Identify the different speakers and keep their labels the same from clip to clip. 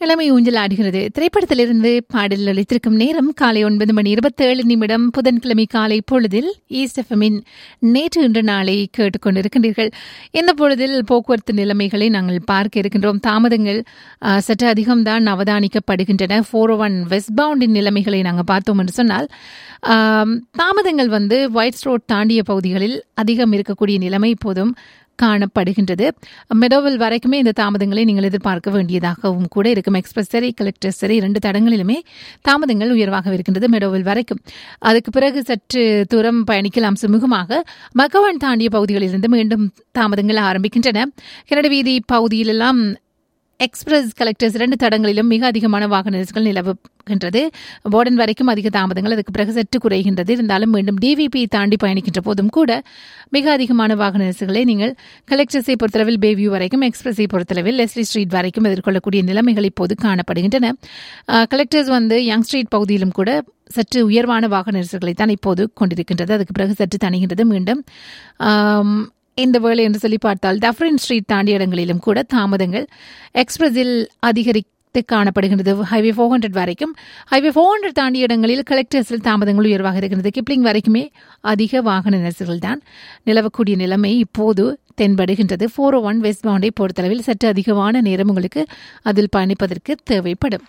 Speaker 1: இளமை ஊஞ்சல் ஆடுகிறது திரைப்படத்திலிருந்து பாடல் அளித்திருக்கும் நேரம் காலை ஒன்பது மணி இருபத்தேழு நிமிடம் புதன்கிழமை காலை பொழுதில் ஈஸ்ட் எஃப்எம்மின் நேற்று இன்று நாளை கேட்டுக்கொண்டிருக்கின்றீர்கள் இந்த பொழுதில் போக்குவரத்து நிலைமைகளை நாங்கள் பார்க்க இருக்கின்றோம் தாமதங்கள் ஆ, சற்று அதிகம்தான் அவதானிக்கப்படுகின்றன ஃபோர் ஒன் வெஸ்ட் பவுண்டின் நிலைமைகளை நாங்கள் பார்த்தோம் என்று சொன்னால் ஆம், தாமதங்கள் வந்து ஒயிட் ரோட் தாண்டிய பகுதிகளில் அதிகம் இருக்கக்கூடிய நிலைமை இப்போதும் காணப்படுகின்றது மெடோவில் வரைக்குமே இந்த தாமதங்களை நீங்கள் எதிர்பார்க்க வேண்டியதாகவும் கூட இருக்கும் எக்ஸ்பிரஸ் சரி கலெக்டர் சரி இரண்டு தடங்களிலுமே தாமதங்கள் உயர்வாக இருக்கின்றது மெடோவில் வரைக்கும் அதுக்கு பிறகு சற்று தூரம் பயணிக்கலாம் சுமூகமாக மக்கவன் தாண்டிய பகுதிகளிலிருந்து மீண்டும் தாமதங்கள் ஆரம்பிக்கின்றன கனட வீதி பகுதியிலெல்லாம் எக்ஸ்பிரஸ் கலெக்டர்ஸ் இரண்டு தடங்களிலும் மிக அதிகமான வாகன நெரிசல்கள் நிலவுகின்றது போர்டன் வரைக்கும் அதிக தாமதங்கள் அதுக்கு பிறகு சற்று குறைகின்றது இருந்தாலும் மீண்டும் டிவிபி தாண்டி பயணிக்கின்ற போதும் கூட மிக அதிகமான வாகன நெரிசல்களை நீங்கள் கலெக்டர்ஸை பொறுத்தளவில் பேவியூ வரைக்கும் எக்ஸ்பிரஸை பொறுத்தளவில் லெஸ்லி ஸ்ட்ரீட் வரைக்கும் எதிர்கொள்ளக்கூடிய நிலைமைகள் இப்போது காணப்படுகின்றன கலெக்டர்ஸ் வந்து யங் ஸ்ட்ரீட் பகுதியிலும் கூட சற்று உயர்வான வாகன நெரிசல்களை தான் இப்போது கொண்டிருக்கின்றது அதுக்கு பிறகு சற்று தணிகின்றது மீண்டும் ஆம், இந்த வேளை என்று சொல்லி பார்த்தால் டஃப்ரின் ஸ்ட்ரீட் தாண்டிய இடங்களிலும் கூட தாமதங்கள் எக்ஸ்பிரஸில் அதிகரித்து காணப்படுகின்றது ஹைவே ஃபோர் ஹண்ட்ரட் வரைக்கும் ஹைவே ஃபோர் ஹண்ட்ரட் தாண்டிய இடங்களில் கலெக்டர்ஸில் தாமதங்கள் உயர்வாக இருக்கின்றது கிப்ளிங் வரைக்குமே அதிக வாகன நெரிசல்கள் தான் நிலவக்கூடிய நிலைமை இப்போது தென்படுகின்றது ஃபோர் ஒன் வெஸ்ட் பவுண்டை பொறுத்தளவில் சற்று அதிகமான நேரம் உங்களுக்கு அதில் பயணிப்பதற்கு தேவைப்படும்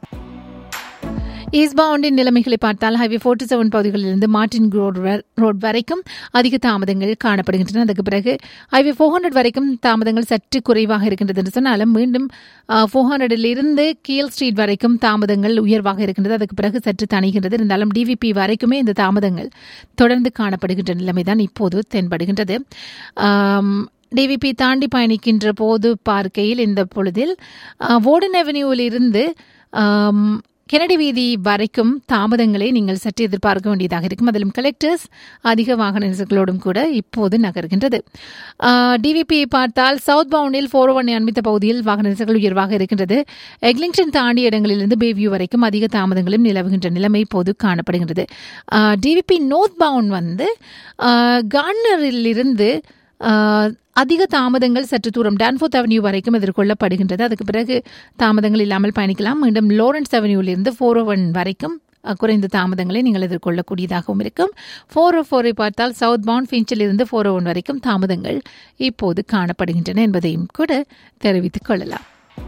Speaker 1: ஈஸ்ட் பவுண்டின் நிலைமைகளை பார்த்தால் ஹைவே ஃபோர்ட்டி செவன் பகுதிகளிலிருந்து மார்டின் ரோட் வ- ரோட் வரைக்கும் அதிக தாமதங்கள் காணப்படுகின்றன அதுக்கு பிறகு ஹைவே ஃபோர் ஹண்ட்ரட் வரைக்கும் தாமதங்கள் சற்று குறைவாக இருக்கின்றது என்று சொன்னாலும் மீண்டும் ஃபோர் ஹண்ட்ரடிலிருந்து கீல் ஸ்ட்ரீட் வரைக்கும் தாமதங்கள் உயர்வாக இருக்கின்றது அதுக்கு பிறகு சற்று தணிகின்றது இருந்தாலும் டிவிபி வரைக்குமே இந்த தாமதங்கள் தொடர்ந்து காணப்படுகின்ற நிலைமைதான் இப்போது தென்படுகின்றது ஆம், டிவிபி தாண்டி பயணிக்கின்ற போது பார்க்கையில் இந்த பொழுதில் வோர்டன் அவென்யூவில் இருந்து ஆம், கெனடி வீதி வரைக்கும் தாமதங்களை நீங்கள் சற்று எதிர்பார்க்க வேண்டியதாக இருக்கும் அதிலும் கலெக்டர்ஸ் அதிக வாகன நெரிசல்களோடும் கூட இப்போது நகர்கின்றது டிவிபியை பார்த்தால் சவுத் பவுண்டில் ஃபோர் ஒன் அண்மித்த பகுதியில் வாகன நெரிசல்கள் உயர்வாக இருக்கின்றது எக்லிங்டன் தாண்டிய இடங்களிலிருந்து பேவியூ வரைக்கும் அதிக தாமதங்களும் நிலவுகின்ற நிலைமை இப்போது காணப்படுகின்றது டிவிபி நோர்த் பவுண்ட் வந்து கார்னரில் இருந்து ஆஹ், அதிக தாமதங்கள் சற்று தூரம் டான்ஃபோர்த் அவென்யூ வரைக்கும் எதிர்கொள்ளப்படுகின்றது அதுக்கு பிறகு தாமதங்கள் இல்லாமல் பயணிக்கலாம் மீண்டும் லோரன்ஸ் அவென்யூவிலிருந்து ஃபோர் ஒன் வரைக்கும் அஹ், குறைந்த தாமதங்களை நீங்கள் எதிர்கொள்ளக்கூடியதாகவும் இருக்கும் ஃபோர் ஓ ஃபோரை பார்த்தால் சவுத் பவுண்ட் ஃபிஞ்சில் இருந்து ஃபோர் ஒன் வரைக்கும் தாமதங்கள் இப்போது காணப்படுகின்றன என்பதையும் கூட தெரிவித்துக் கொள்ளலாம்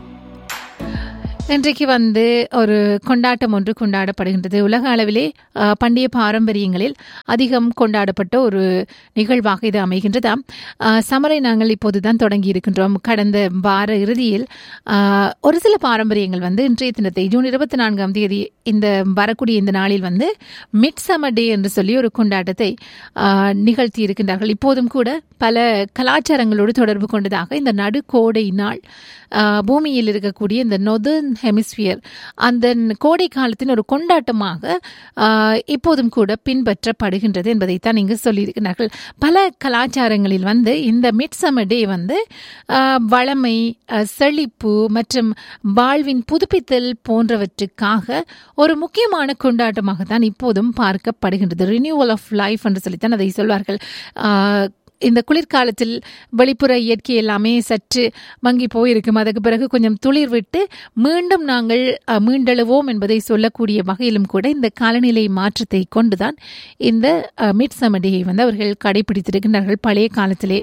Speaker 1: இன்றைக்கு வந்து ஒரு கொண்டாட்டம் ஒன்று கொண்டாடப்படுகின்றது உலக அளவிலே அஹ், பண்டைய பாரம்பரியங்களில் அதிகம் கொண்டாடப்பட்ட ஒரு நிகழ்வாக இது அமைகின்றதா அஹ், சமரை நாங்கள் இப்போதுதான் தொடங்கி இருக்கின்றோம் கடந்த வார இறுதியில் அஹ், ஒரு சில பாரம்பரியங்கள் வந்து இன்றைய தினத்தை ஜூன் இருபத்தி நான்காம் தேதி இந்த வரக்கூடிய இந்த நாளில் வந்து மிட் சம்மர் டே என்று சொல்லி ஒரு கொண்டாட்டத்தை அஹ், நிகழ்த்தி இருக்கின்றார்கள் இப்போதும் கூட பல கலாச்சாரங்களோடு தொடர்பு கொண்டதாக இந்த நடுக்கோடை நாள் அஹ், பூமியில் இருக்கக்கூடிய இந்த நொதர்ன் ஹெமிஸ்பியர் அந்த கோடை காலத்தின் ஒரு கொண்டாட்டமாக அஹ், இப்போதும் கூட பின்பற்றப்படுகின்றது என்பதைத்தான் இங்கு சொல்லியிருக்கிறார்கள் பல கலாச்சாரங்களில் வந்து இந்த மிட் சம்மர் டே வந்து அஹ், வளமை அஹ், செழிப்பு மற்றும் வாழ்வின் புதுப்பித்தல் போன்றவற்றுக்காக ஒரு முக்கியமான கொண்டாட்டமாக தான் இப்போதும் பார்க்கப்படுகின்றது ரினியூவல் ஆஃப் லைஃப் என்று சொல்லித்தான் அதை சொல்வார்கள் அஹ், இந்த குளிர்காலத்தில் வெளிப்புற இயற்கை எல்லாமே சற்று மங்கி போயிருக்கும் அதுக்கு பிறகு கொஞ்சம் துளிர் விட்டு மீண்டும் நாங்கள் அஹ், மீண்டெழுவோம் என்பதை சொல்லக்கூடிய வகையிலும் கூட இந்த காலநிலை மாற்றத்தை கொண்டுதான் இந்த மிட் சமடியை வந்து அவர்கள் கடைபிடித்திருக்கின்றார்கள் பழைய காலத்திலே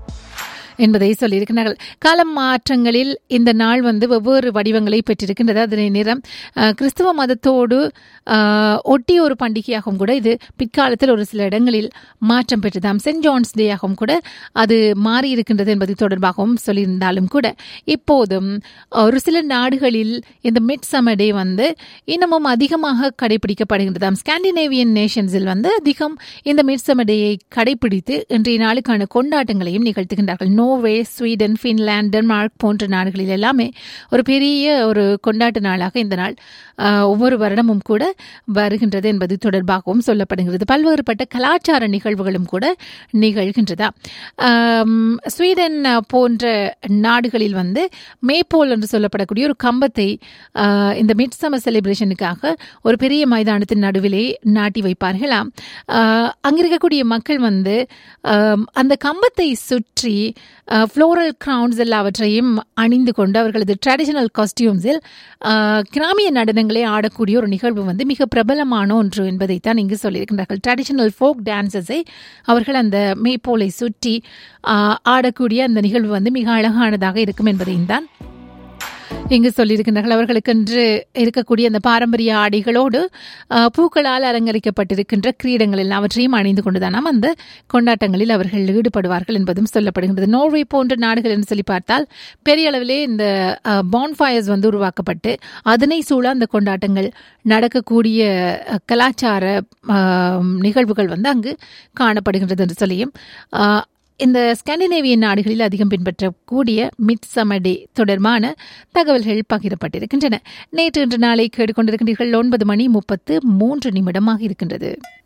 Speaker 1: என்பதை சொல்லியிருக்கிறார்கள் காலம் மாற்றங்களில் இந்த நாள் வந்து வெவ்வேறு வடிவங்களை பெற்றிருக்கின்றது அதனை நிறம் அஹ், கிறிஸ்தவ மதத்தோடு அஹ், ஒட்டிய ஒரு பண்டிகையாகவும் கூட இது பிற்காலத்தில் ஒரு சில இடங்களில் மாற்றம் பெற்றதாம் சென்ட் ஜான்ஸ் டேயாகவும் கூட அது மாறி இருக்கின்றது என்பது தொடர்பாகவும் சொல்லியிருந்தாலும் கூட இப்போதும் ஒரு சில நாடுகளில் இந்த மிட் சம்மர் டே வந்து இன்னமும் அதிகமாக கடைபிடிக்கப்படுகின்றதாம் ஸ்காண்டினேவியன் நேஷன்ஸில் வந்து அதிகம் இந்த மிட் சம்மர் டேயை கடைபிடித்து இன்றைய நாளுக்கான கொண்டாட்டங்களையும் நிகழ்த்துகின்றார்கள் நோர்வே ஸ்வீடன் ஃபின்லாந்து டென்மார்க் போன்ற நாடுகளில் எல்லாமே ஒரு பெரிய ஒரு கொண்டாட்ட நாளாக இந்த நாள் ஆஹ், ஒவ்வொரு வருடமும் கூட வருகின்றது என்பது தொடர்பாகவும் சொல்லப்படுகிறது பல்வேறுபட்ட கலாச்சார நிகழ்வுகளும் கூட நிகழ்கின்றதா ஆம், ஸ்வீடன் போன்ற நாடுகளில் வந்து மேப்போல் என்று சொல்லப்படக்கூடிய ஒரு கம்பத்தை ஆஹ், இந்த மிட் சம்மர் செலிப்ரேஷனுக்காக ஒரு பெரிய மைதானத்தின் நடுவிலே நாட்டி வைப்பார்களாம் ஆஹ், அங்கிருக்கக்கூடிய மக்கள் வந்து ஆம், அந்த கம்பத்தை சுற்றி ஃப்ளோரல் கிரவுன்ஸ் எல்லாவற்றையும் அணிந்து கொண்டு அவர்களது ட்ரெடிஷனல் காஸ்டியூம்ஸில் கிராமிய நடனங்களை ஆடக்கூடிய ஒரு நிகழ்வு வந்து மிக பிரபலமான ஒன்று என்பதைத்தான் இங்கு சொல்லியிருக்கின்றார்கள் ட்ரெடிஷனல் ஃபோக் டான்சஸை அவர்கள் அந்த மேய்ப்போலை சுற்றி ஆடக்கூடிய அந்த நிகழ்வு வந்து மிக அழகானதாக இருக்கும் என்பதையும் தான் இங்கு சொல்லியிருக்கின்றார்கள் அவர்களுக்கென்று இருக்கக்கூடிய அந்த பாரம்பரிய ஆடைகளோடு பூக்களால் அலங்கரிக்கப்பட்டிருக்கின்ற கிரீடங்கள் எல்லாவற்றையும் அணிந்து கொண்டுதான் அந்த கொண்டாட்டங்களில் அவர்கள் ஈடுபடுவார்கள் என்பதும் சொல்லப்படுகின்றது நோர்வே போன்ற நாடுகள் என்று சொல்லி பார்த்தால் பெரிய அளவிலே இந்த பான்ஃபயர்ஸ் வந்து உருவாக்கப்பட்டு அதனை சூழ அந்த கொண்டாட்டங்கள் நடக்கக்கூடிய கலாச்சார நிகழ்வுகள் வந்து அங்கு காணப்படுகின்றது என்று சொல்லியும் இந்த ஸ்காண்டினேவியன் நாடுகளில் அதிகம் பின்பற்றக்கூடிய மிட் சமடே தொடர்பான தகவல்கள் பகிரப்பட்டிருக்கின்றன நேற்று இன்று நாளை கேட்டுக்கொண்டிருக்கின்றீர்கள் ஒன்பது மணி முப்பத்து மூன்று நிமிடமாக இருக்கின்றது